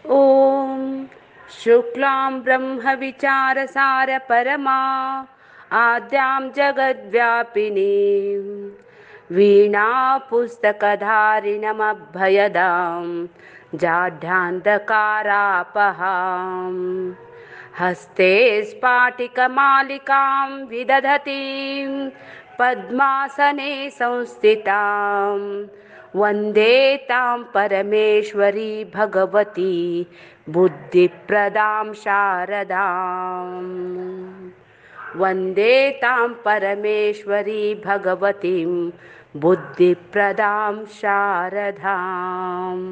ॐ शुक्लां ब्रह्मविचारसारपरमा आद्यां जगद्व्यापिनीं वीणापुस्तकधारिणमभयदां जाढ्यान्धकारापहाम् हस्ते स्फाटिकमालिकां विदधतीं पद्मासने संस्थितां वन्दे तां परमेश्वरी भगवती बुद्धिप्रदां शारदाम् वन्दे तां परमेश्वरी भगवतीं बुद्धिप्रदां शारदाम्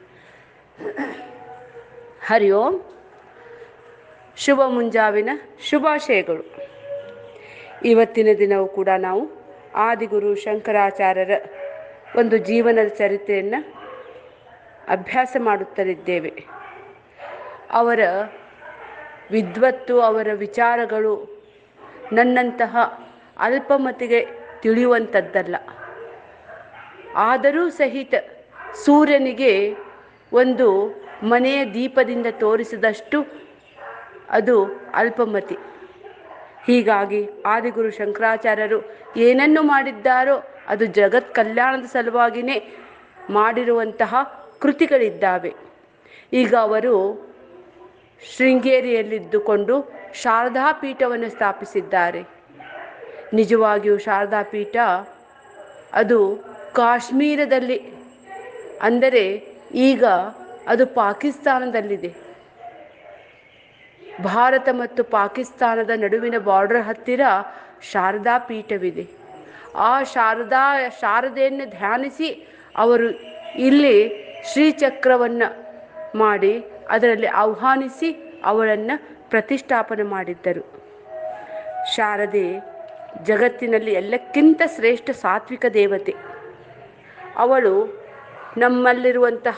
ಹರಿ ಓಂ ಶುಭ ಮುಂಜಾವಿನ ಶುಭಾಶಯಗಳು ಇವತ್ತಿನ ದಿನವೂ ಕೂಡ ನಾವು ಆದಿಗುರು ಶಂಕರಾಚಾರ್ಯರ ಒಂದು ಜೀವನದ ಚರಿತ್ರೆಯನ್ನು ಅಭ್ಯಾಸ ಮಾಡುತ್ತಲಿದ್ದೇವೆ ಅವರ ವಿದ್ವತ್ತು ಅವರ ವಿಚಾರಗಳು ನನ್ನಂತಹ ಅಲ್ಪಮತಿಗೆ ತಿಳಿಯುವಂಥದ್ದಲ್ಲ ಆದರೂ ಸಹಿತ ಸೂರ್ಯನಿಗೆ ಒಂದು ಮನೆಯ ದೀಪದಿಂದ ತೋರಿಸಿದಷ್ಟು ಅದು ಅಲ್ಪಮತಿ ಹೀಗಾಗಿ ಆದಿಗುರು ಶಂಕರಾಚಾರ್ಯರು ಏನನ್ನು ಮಾಡಿದ್ದಾರೋ ಅದು ಜಗತ್ ಕಲ್ಯಾಣದ ಸಲುವಾಗಿಯೇ ಮಾಡಿರುವಂತಹ ಕೃತಿಗಳಿದ್ದಾವೆ ಈಗ ಅವರು ಶೃಂಗೇರಿಯಲ್ಲಿದ್ದುಕೊಂಡು ಶಾರದಾ ಪೀಠವನ್ನು ಸ್ಥಾಪಿಸಿದ್ದಾರೆ ನಿಜವಾಗಿಯೂ ಶಾರದಾ ಪೀಠ ಅದು ಕಾಶ್ಮೀರದಲ್ಲಿ ಅಂದರೆ ಈಗ ಅದು ಪಾಕಿಸ್ತಾನದಲ್ಲಿದೆ ಭಾರತ ಮತ್ತು ಪಾಕಿಸ್ತಾನದ ನಡುವಿನ ಬಾರ್ಡರ್ ಹತ್ತಿರ ಶಾರದಾ ಪೀಠವಿದೆ ಆ ಶಾರದಾ ಶಾರದೆಯನ್ನು ಧ್ಯಾನಿಸಿ ಅವರು ಇಲ್ಲಿ ಶ್ರೀಚಕ್ರವನ್ನು ಮಾಡಿ ಅದರಲ್ಲಿ ಆಹ್ವಾನಿಸಿ ಅವಳನ್ನು ಪ್ರತಿಷ್ಠಾಪನೆ ಮಾಡಿದ್ದರು ಶಾರದೆ ಜಗತ್ತಿನಲ್ಲಿ ಎಲ್ಲಕ್ಕಿಂತ ಶ್ರೇಷ್ಠ ಸಾತ್ವಿಕ ದೇವತೆ ಅವಳು ನಮ್ಮಲ್ಲಿರುವಂತಹ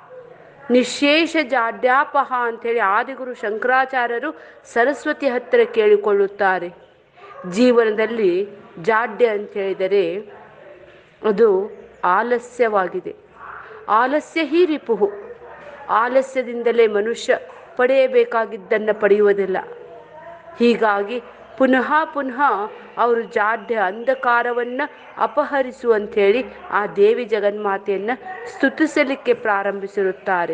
ನಿಶೇಷ ಜಾಡ್ಯಾಪಹ ಅಂಥೇಳಿ ಆದಿಗುರು ಶಂಕರಾಚಾರ್ಯರು ಸರಸ್ವತಿ ಹತ್ತಿರ ಕೇಳಿಕೊಳ್ಳುತ್ತಾರೆ ಜೀವನದಲ್ಲಿ ಜಾಡ್ಯ ಅಂತ ಹೇಳಿದರೆ ಅದು ಆಲಸ್ಯವಾಗಿದೆ ಆಲಸ್ಯ ಹೀ ರಿಪುಹು ಆಲಸ್ಯದಿಂದಲೇ ಮನುಷ್ಯ ಪಡೆಯಬೇಕಾಗಿದ್ದನ್ನು ಪಡೆಯುವುದಿಲ್ಲ ಹೀಗಾಗಿ ಪುನಃ ಪುನಃ ಅವರು ಜಾಡ್ಯ ಅಂಧಕಾರವನ್ನು ಅಪಹರಿಸು ಅಂಥೇಳಿ ಆ ದೇವಿ ಜಗನ್ಮಾತೆಯನ್ನು ಸ್ತುತಿಸಲಿಕ್ಕೆ ಪ್ರಾರಂಭಿಸಿರುತ್ತಾರೆ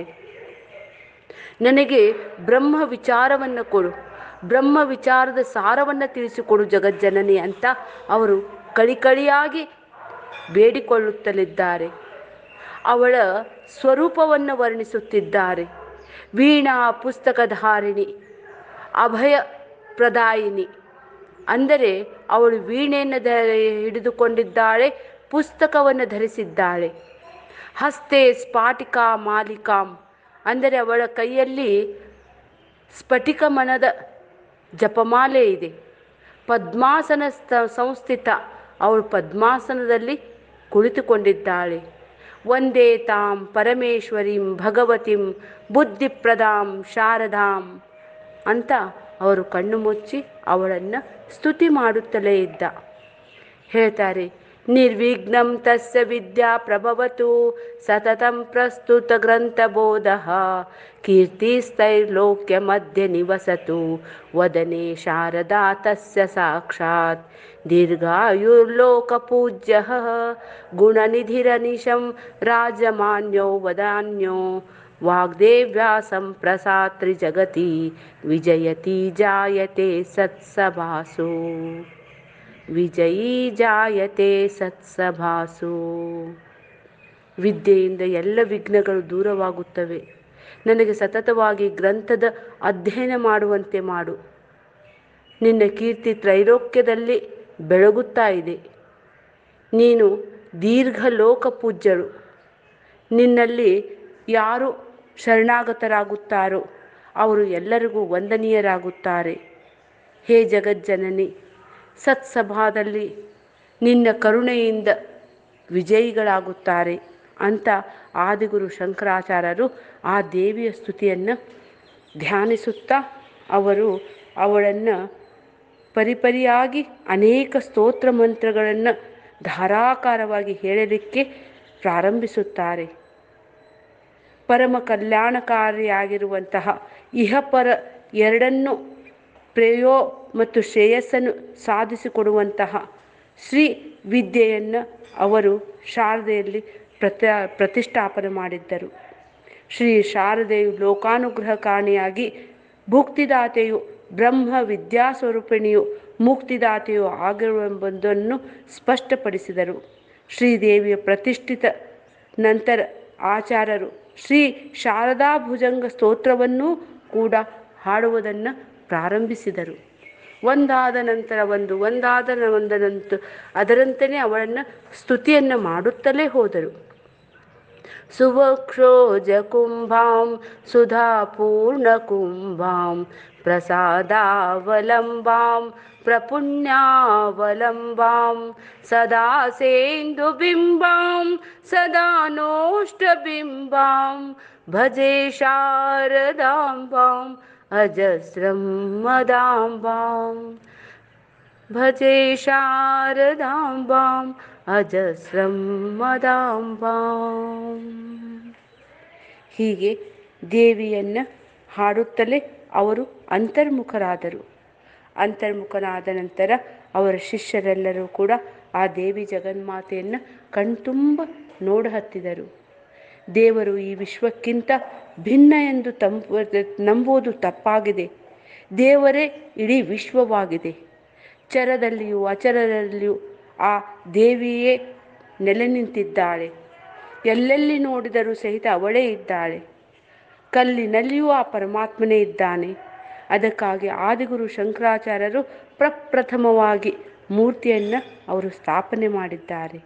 ನನಗೆ ಬ್ರಹ್ಮ ವಿಚಾರವನ್ನು ಕೊಡು ಬ್ರಹ್ಮ ವಿಚಾರದ ಸಾರವನ್ನು ತಿಳಿಸಿಕೊಡು ಜಗಜ್ಜನನಿ ಅಂತ ಅವರು ಕಳಿಕಳಿಯಾಗಿ ಬೇಡಿಕೊಳ್ಳುತ್ತಲಿದ್ದಾರೆ ಅವಳ ಸ್ವರೂಪವನ್ನು ವರ್ಣಿಸುತ್ತಿದ್ದಾರೆ ವೀಣಾ ಪುಸ್ತಕಧಾರಿಣಿ ಅಭಯ ಪ್ರದಾಯಿನಿ ಅಂದರೆ ಅವಳು ವೀಣೆಯನ್ನು ಧ ಹಿಡಿದುಕೊಂಡಿದ್ದಾಳೆ ಪುಸ್ತಕವನ್ನು ಧರಿಸಿದ್ದಾಳೆ ಹಸ್ತೆ ಸ್ಫಾಟಿಕಾ ಮಾಲಿಕಾಂ ಅಂದರೆ ಅವಳ ಕೈಯಲ್ಲಿ ಸ್ಫಟಿಕ ಮನದ ಜಪಮಾಲೆ ಇದೆ ಪದ್ಮಾಸನ ಸಂಸ್ಥಿತ ಅವಳು ಪದ್ಮಾಸನದಲ್ಲಿ ಕುಳಿತುಕೊಂಡಿದ್ದಾಳೆ ಒಂದೇ ತಾಂ ಪರಮೇಶ್ವರಿಂ ಭಗವತಿಂ ಬುದ್ಧಿಪ್ರದಾಂ ಶಾರದಾಂ ಅಂತ ಅವರು ಕಣ್ಣು ಮುಚ್ಚಿ ಅವಳನ್ನು ಸ್ತುತಿ ಮಾಡುತ್ತಲೇ ಇದ್ದ ಹೇಳ್ತಾರೆ ನಿರ್ವಿಘ್ನಂ ತಸ್ಯ ವಿದ್ಯಾ ಪ್ರಭವತು ಸತತಂ ಪ್ರಸ್ತುತ ಗ್ರಂಥಬೋಧ ಕೀರ್ತಿಸ್ತೈರ್ಲೋಕ್ಯ ಮಧ್ಯ ನಿವಸತು ವದನೆ ಶಾರದಾ ತಸ್ಯ ಸಾಕ್ಷಾತ್ ದೀರ್ಘಾಯುರ್ಲೋಕಪೂಜ್ಯ ಗುಣನಿಧಿರನಿಶಂ ರಾಜಮಾನ್ಯೋ ವದಾನ್ಯೋ ವಾಗ್ದೇವ್ಯಾ ಸಂಪ್ರಸಾತ್ರಿ ಜಗತಿ ವಿಜಯತಿ ಜಾಯತೆ ಸತ್ಸಭಾಸು ವಿಜಯೀ ಜಾಯತೆ ಸತ್ಸಭಾಸು ವಿದ್ಯೆಯಿಂದ ಎಲ್ಲ ವಿಘ್ನಗಳು ದೂರವಾಗುತ್ತವೆ ನನಗೆ ಸತತವಾಗಿ ಗ್ರಂಥದ ಅಧ್ಯಯನ ಮಾಡುವಂತೆ ಮಾಡು ನಿನ್ನ ಕೀರ್ತಿ ತ್ರೈಲೋಕ್ಯದಲ್ಲಿ ಬೆಳಗುತ್ತಾ ಇದೆ ನೀನು ದೀರ್ಘ ಲೋಕ ಪೂಜ್ಯರು ನಿನ್ನಲ್ಲಿ ಯಾರು ಶರಣಾಗತರಾಗುತ್ತಾರೋ ಅವರು ಎಲ್ಲರಿಗೂ ವಂದನೀಯರಾಗುತ್ತಾರೆ ಹೇ ಜಗಜ್ಜನನಿ ಸತ್ಸಭಾದಲ್ಲಿ ನಿನ್ನ ಕರುಣೆಯಿಂದ ವಿಜಯಿಗಳಾಗುತ್ತಾರೆ ಅಂತ ಆದಿಗುರು ಶಂಕರಾಚಾರ್ಯರು ಆ ದೇವಿಯ ಸ್ತುತಿಯನ್ನು ಧ್ಯಾನಿಸುತ್ತಾ ಅವರು ಅವಳನ್ನು ಪರಿಪರಿಯಾಗಿ ಅನೇಕ ಸ್ತೋತ್ರ ಮಂತ್ರಗಳನ್ನು ಧಾರಾಕಾರವಾಗಿ ಹೇಳಲಿಕ್ಕೆ ಪ್ರಾರಂಭಿಸುತ್ತಾರೆ ಪರಮ ಕಲ್ಯಾಣಕಾರಿಯಾಗಿರುವಂತಹ ಇಹಪರ ಎರಡನ್ನು ಪ್ರೇಯೋ ಮತ್ತು ಶ್ರೇಯಸ್ಸನ್ನು ಸಾಧಿಸಿಕೊಡುವಂತಹ ಶ್ರೀ ವಿದ್ಯೆಯನ್ನು ಅವರು ಶಾರದೆಯಲ್ಲಿ ಪ್ರತ ಪ್ರತಿಷ್ಠಾಪನೆ ಮಾಡಿದ್ದರು ಶ್ರೀ ಶಾರದೆಯು ಲೋಕಾನುಗ್ರಹಕಾಣಿಯಾಗಿ ಭುಕ್ತಿದಾತೆಯು ಬ್ರಹ್ಮ ವಿದ್ಯಾಸ್ವರೂಪಿಣಿಯು ಮುಕ್ತಿದಾತೆಯು ಆಗಿರುವೆಂಬುದನ್ನು ಸ್ಪಷ್ಟಪಡಿಸಿದರು ಶ್ರೀದೇವಿಯ ಪ್ರತಿಷ್ಠಿತ ನಂತರ ಆಚಾರ್ಯರು ಶ್ರೀ ಶಾರದಾ ಭುಜಂಗ ಸ್ತೋತ್ರವನ್ನೂ ಕೂಡ ಹಾಡುವುದನ್ನು ಪ್ರಾರಂಭಿಸಿದರು ಒಂದಾದ ನಂತರ ಒಂದು ಒಂದಾದ ಒಂದನಂತರ ಅದರಂತೆಯೇ ಅವಳನ್ನು ಸ್ತುತಿಯನ್ನು ಮಾಡುತ್ತಲೇ ಹೋದರು ಸುವಕ್ಷೋಜಕುಂಭಾಂ ಸುಧಾಪೂರ್ಣಕುಂಭಾಂ ಪ್ರಸಾದಾವಲಂಬಾಂ ಪ್ರಪುಣ್ಯಾವಲಂಬಾಂ ಸದಾ ಸೇಂದುಬಿಂಬಾಂ ಸದಾ ನೋಷ್ಟಬಿಂಬಾಂ ಭಜೆ ಶಾರದಾಂಬಾಂ ಅಜಸ್ರಂ ಮದಾಂಬಾಂ ಭಜೆ ಶಾರದಾಂಬಾಂ ಅಜಸ್ರಂ ಮದಾಂಬಾಂ ಹೀಗೆ ದೇವಿಯನ್ನು ಹಾಡುತ್ತಲೇ ಅವರು ಅಂತರ್ಮುಖರಾದರು ಅಂತರ್ಮುಖನಾದ ನಂತರ ಅವರ ಶಿಷ್ಯರೆಲ್ಲರೂ ಕೂಡ ಆ ದೇವಿ ಜಗನ್ಮಾತೆಯನ್ನು ಕಣ್ತುಂಬ ನೋಡಹತ್ತಿದರು ದೇವರು ಈ ವಿಶ್ವಕ್ಕಿಂತ ಭಿನ್ನ ಎಂದು ತಂಪು ನಂಬುವುದು ತಪ್ಪಾಗಿದೆ ದೇವರೇ ಇಡೀ ವಿಶ್ವವಾಗಿದೆ ಚರದಲ್ಲಿಯೂ ಅಚರದಲ್ಲಿಯೂ ಆ ದೇವಿಯೇ ನೆಲೆ ನಿಂತಿದ್ದಾಳೆ ಎಲ್ಲೆಲ್ಲಿ ನೋಡಿದರೂ ಸಹಿತ ಅವಳೇ ಇದ್ದಾಳೆ ಕಲ್ಲಿನಲ್ಲಿಯೂ ಆ ಪರಮಾತ್ಮನೇ ಇದ್ದಾನೆ ಅದಕ್ಕಾಗಿ ಆದಿಗುರು ಶಂಕರಾಚಾರ್ಯರು ಪ್ರಪ್ರಥಮವಾಗಿ ಮೂರ್ತಿಯನ್ನು ಅವರು ಸ್ಥಾಪನೆ ಮಾಡಿದ್ದಾರೆ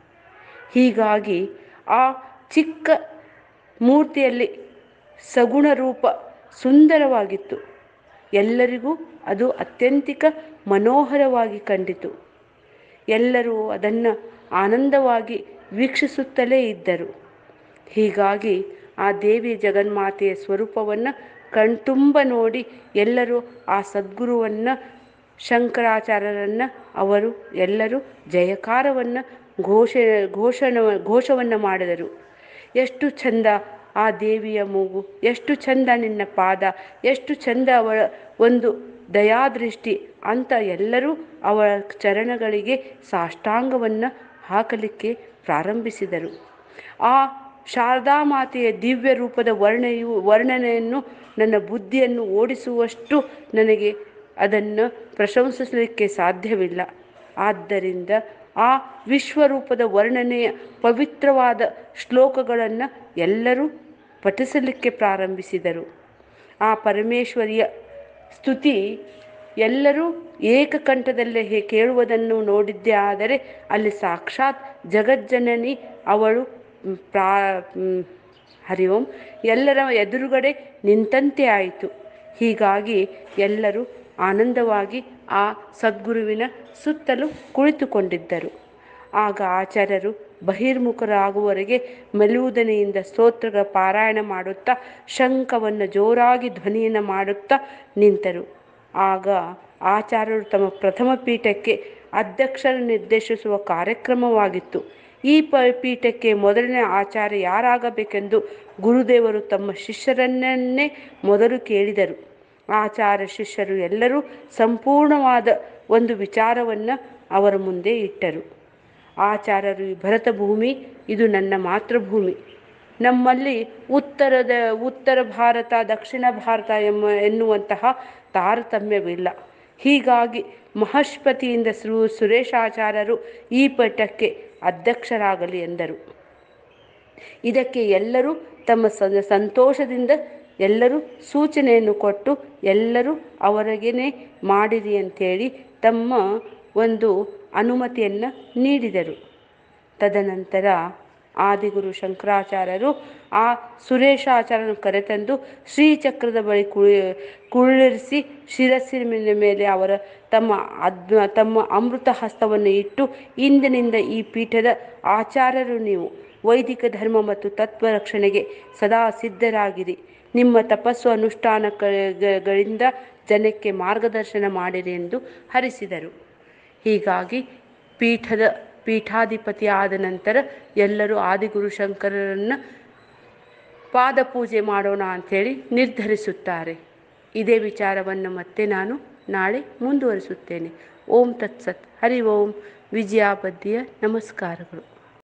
ಹೀಗಾಗಿ ಆ ಚಿಕ್ಕ ಮೂರ್ತಿಯಲ್ಲಿ ಸಗುಣ ರೂಪ ಸುಂದರವಾಗಿತ್ತು ಎಲ್ಲರಿಗೂ ಅದು ಅತ್ಯಂತಿಕ ಮನೋಹರವಾಗಿ ಕಂಡಿತು ಎಲ್ಲರೂ ಅದನ್ನು ಆನಂದವಾಗಿ ವೀಕ್ಷಿಸುತ್ತಲೇ ಇದ್ದರು ಹೀಗಾಗಿ ಆ ದೇವಿ ಜಗನ್ಮಾತೆಯ ಸ್ವರೂಪವನ್ನು ಕಣ್ತುಂಬ ನೋಡಿ ಎಲ್ಲರೂ ಆ ಸದ್ಗುರುವನ್ನು ಶಂಕರಾಚಾರ್ಯರನ್ನು ಅವರು ಎಲ್ಲರೂ ಜಯಕಾರವನ್ನು ಘೋಷ ಘೋಷಣ ಘೋಷವನ್ನು ಮಾಡಿದರು ಎಷ್ಟು ಚಂದ ಆ ದೇವಿಯ ಮೂಗು ಎಷ್ಟು ಚಂದ ನಿನ್ನ ಪಾದ ಎಷ್ಟು ಚಂದ ಅವಳ ಒಂದು ದಯಾದೃಷ್ಟಿ ಅಂತ ಎಲ್ಲರೂ ಅವಳ ಚರಣಗಳಿಗೆ ಸಾಷ್ಟಾಂಗವನ್ನು ಹಾಕಲಿಕ್ಕೆ ಪ್ರಾರಂಭಿಸಿದರು ಆ ಶಾರದಾ ಮಾತೆಯ ದಿವ್ಯ ರೂಪದ ವರ್ಣೆಯು ವರ್ಣನೆಯನ್ನು ನನ್ನ ಬುದ್ಧಿಯನ್ನು ಓಡಿಸುವಷ್ಟು ನನಗೆ ಅದನ್ನು ಪ್ರಶಂಸಿಸಲಿಕ್ಕೆ ಸಾಧ್ಯವಿಲ್ಲ ಆದ್ದರಿಂದ ಆ ವಿಶ್ವರೂಪದ ವರ್ಣನೆಯ ಪವಿತ್ರವಾದ ಶ್ಲೋಕಗಳನ್ನು ಎಲ್ಲರೂ ಪಠಿಸಲಿಕ್ಕೆ ಪ್ರಾರಂಭಿಸಿದರು ಆ ಪರಮೇಶ್ವರಿಯ ಸ್ತುತಿ ಎಲ್ಲರೂ ಏಕಕಂಠದಲ್ಲೇ ಹೇ ಕೇಳುವುದನ್ನು ನೋಡಿದ್ದೇ ಆದರೆ ಅಲ್ಲಿ ಸಾಕ್ಷಾತ್ ಜಗಜ್ಜನನಿ ಅವಳು ಪ್ರಾ ಹರಿ ಓಂ ಎಲ್ಲರ ಎದುರುಗಡೆ ನಿಂತಂತೆ ಆಯಿತು ಹೀಗಾಗಿ ಎಲ್ಲರೂ ಆನಂದವಾಗಿ ಆ ಸದ್ಗುರುವಿನ ಸುತ್ತಲೂ ಕುಳಿತುಕೊಂಡಿದ್ದರು ಆಗ ಆಚಾರ್ಯರು ಬಹಿರ್ಮುಖರಾಗುವವರೆಗೆ ಮೆಲುವುದನೆಯಿಂದ ಸ್ತೋತ್ರಗಳ ಪಾರಾಯಣ ಮಾಡುತ್ತಾ ಶಂಖವನ್ನು ಜೋರಾಗಿ ಧ್ವನಿಯನ್ನು ಮಾಡುತ್ತಾ ನಿಂತರು ಆಗ ಆಚಾರ್ಯರು ತಮ್ಮ ಪ್ರಥಮ ಪೀಠಕ್ಕೆ ಅಧ್ಯಕ್ಷರ ನಿರ್ದೇಶಿಸುವ ಕಾರ್ಯಕ್ರಮವಾಗಿತ್ತು ಈ ಪ ಪೀಠಕ್ಕೆ ಮೊದಲನೇ ಆಚಾರ್ಯ ಯಾರಾಗಬೇಕೆಂದು ಗುರುದೇವರು ತಮ್ಮ ಶಿಷ್ಯರನ್ನೇ ಮೊದಲು ಕೇಳಿದರು ಆಚಾರ್ಯ ಶಿಷ್ಯರು ಎಲ್ಲರೂ ಸಂಪೂರ್ಣವಾದ ಒಂದು ವಿಚಾರವನ್ನು ಅವರ ಮುಂದೆ ಇಟ್ಟರು ಆಚಾರ್ಯರು ಈ ಭರತ ಭೂಮಿ ಇದು ನನ್ನ ಮಾತೃಭೂಮಿ ನಮ್ಮಲ್ಲಿ ಉತ್ತರದ ಉತ್ತರ ಭಾರತ ದಕ್ಷಿಣ ಭಾರತ ಎಂಬ ಎನ್ನುವಂತಹ ತಾರತಮ್ಯವಿಲ್ಲ ಹೀಗಾಗಿ ಮಹಷ್ಪತಿಯಿಂದ ಸು ಸುರೇಶಾಚಾರ್ಯರು ಈ ಪೀಠಕ್ಕೆ ಅಧ್ಯಕ್ಷರಾಗಲಿ ಎಂದರು ಇದಕ್ಕೆ ಎಲ್ಲರೂ ತಮ್ಮ ಸ ಸಂತೋಷದಿಂದ ಎಲ್ಲರೂ ಸೂಚನೆಯನ್ನು ಕೊಟ್ಟು ಎಲ್ಲರೂ ಅವರಿಗೇನೆ ಮಾಡಿರಿ ಅಂಥೇಳಿ ತಮ್ಮ ಒಂದು ಅನುಮತಿಯನ್ನು ನೀಡಿದರು ತದನಂತರ ಆದಿಗುರು ಶಂಕರಾಚಾರ್ಯರು ಆ ಸುರೇಶಾಚಾರ್ಯನ ಕರೆತಂದು ಶ್ರೀಚಕ್ರದ ಬಳಿ ಕುಳಿ ಕುಳ್ಳಿರಿಸಿ ಶಿರಸ್ಸಿನ ಮೇಲೆ ಅವರ ತಮ್ಮ ಅದ್ ತಮ್ಮ ಅಮೃತ ಹಸ್ತವನ್ನು ಇಟ್ಟು ಇಂದಿನಿಂದ ಈ ಪೀಠದ ಆಚಾರ್ಯರು ನೀವು ವೈದಿಕ ಧರ್ಮ ಮತ್ತು ತತ್ವ ರಕ್ಷಣೆಗೆ ಸದಾ ಸಿದ್ಧರಾಗಿರಿ ನಿಮ್ಮ ತಪಸ್ಸು ಅನುಷ್ಠಾನಗಳಿಂದ ಜನಕ್ಕೆ ಮಾರ್ಗದರ್ಶನ ಮಾಡಿರಿ ಎಂದು ಹರಿಸಿದರು ಹೀಗಾಗಿ ಪೀಠದ ಪೀಠಾಧಿಪತಿ ಆದ ನಂತರ ಎಲ್ಲರೂ ಆದಿಗುರು ಶಂಕರರನ್ನು ಪಾದ ಪೂಜೆ ಮಾಡೋಣ ಅಂಥೇಳಿ ನಿರ್ಧರಿಸುತ್ತಾರೆ ಇದೇ ವಿಚಾರವನ್ನು ಮತ್ತೆ ನಾನು ನಾಳೆ ಮುಂದುವರಿಸುತ್ತೇನೆ ಓಂ ತತ್ಸತ್ ಹರಿ ಓಂ ವಿಜಯಾಬದ್ಧಿಯ ನಮಸ್ಕಾರಗಳು